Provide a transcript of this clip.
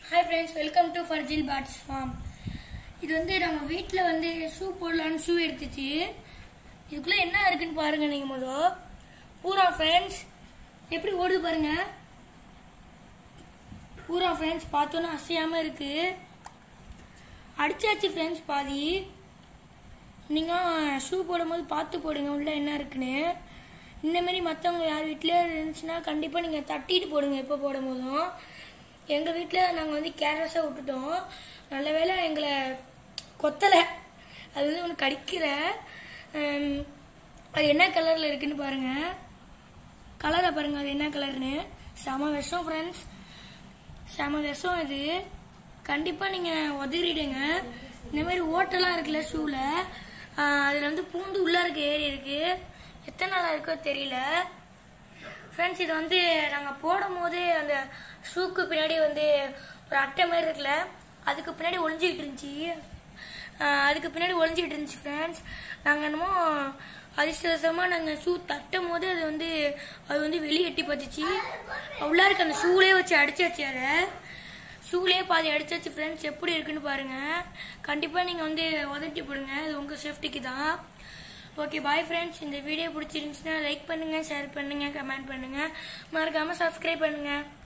hi friends welcome to ஃபர்ஜில் pets farm இது வந்து நம்ம வீட்டில் வந்து ஷூ போடலான்னு ஷூ எடுத்துச்சு இதுக்குள்ளே என்ன இருக்குன்னு பாருங்க நீங்கள் முதல் பூரா ஃப்ரெண்ட்ஸ் எப்படி ஓடுது பாருங்க பூரா ஃப்ரெண்ட்ஸ் பார்த்தோன்னா அசையாமல் இருக்கு அடிச்சாச்சு ஃப்ரெண்ட்ஸ் பாதி நீங்கள் ஷூ போடும்போது பார்த்து போடுங்க உள்ள என்ன இருக்குன்னு இந்த மாதிரி மற்றவங்க யார் வீட்டிலே இருந்துச்சுன்னா கண்டிப்பாக நீங்கள் தட்டிட்டு போடுங்க எப்போ போடும் போதும் எங்கள் வீட்டில் நாங்கள் வந்து கேர்லெஸ்ஸாக விட்டுட்டோம் நல்ல வேளை எங்களை கொத்தலை அது வந்து ஒன்று கடிக்கிற ஹம், அது என்ன கலரில் இருக்குன்னு பாருங்கள் கலரை பாருங்கள் அது என்ன கலர்னு செம விஷம் ஃப்ரெண்ட்ஸ் செம விஷம் இது கண்டிப்பாக நீங்கள் உதறிடுங்க இந்த மாதிரி ஓட்டெல்லாம் இருக்குல்ல ஷூவில் அதில் வந்து பூந்து உள்ளார ஏறி இருக்கு எத்தனை நாளாக இருக்கோ தெரியல ஃப்ரெண்ட்ஸ் இது வந்து நாங்கள் போடும் போதே அந்த ஷூக்கு பின்னாடி வந்து ஒரு அட்டை மாதிரி இருக்குல்ல அதுக்கு பின்னாடி ஒளிஞ்சிக்கிட்டு இருந்துச்சு ஆஹ் அதுக்கு பின்னாடி ஒளிஞ்சிக்கிட்டு இருந்துச்சு ஃப்ரெண்ட்ஸ் நாங்கள் என்னமோ அதிர்ஷ்டவசமாக நாங்கள் ஷூ தட்டும் போது அது வந்து அது வந்து வெளியே எட்டி பார்த்துச்சு உள்ளாருக்கு அந்த ஷூலே வச்சு அடிச்சாச்சு அதை ஷூலேயே பாதி அடிச்சாச்சு ஃப்ரெண்ட்ஸ் எப்படி இருக்குன்னு பாருங்க கண்டிப்பாக நீங்கள் வந்து உதட்டி போடுங்க அது உங்கள் சேஃப்டிக்கு தான் ஓகே பாய் ஃப்ரெண்ட்ஸ் இந்த வீடியோ பிடிச்சிருந்துச்சுன்னா லைக் பண்ணுங்கள் ஷேர் பண்ணுங்கள் கமெண்ட் பண்ணுங்கள் மறக்காமல் சப்ஸ்கிரைப் பண்ணுங்கள்